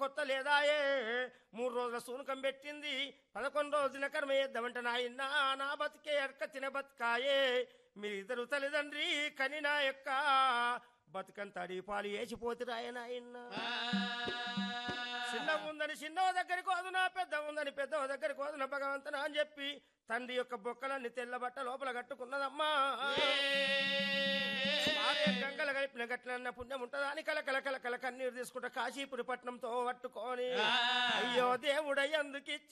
ఓత లేదాయే మూడు రోజుల సూనకం పెట్టింది పదకొండు రోజుల కర్మ చేద్దామంట నాయన నా బతికే ఎడక తిన బతుకాయే మీరిద్దరు తల్లిదండ్రి కని నా యొక్క బతుకంత అడిపాలు వేసిపోతురాయ నాయన చిన్న ఉందని చిన్న దగ్గరికి వదునా పెద్ద ఉందని పెద్ద దగ్గరికి వదున భగవంతున అని చెప్పి తండ్రి యొక్క బొక్కలన్నీ తెల్ల బట్ట లోపల కట్టుకున్నదమ్మా భార్య గంగల కలిపిన గట్లన్న పుణ్యం ఉంటుందా అని కల కల కల కల కన్నీరు తీసుకుంటా కాశీపురి పట్నంతో పట్టుకొని అయ్యో దేవుడయ్యందుకు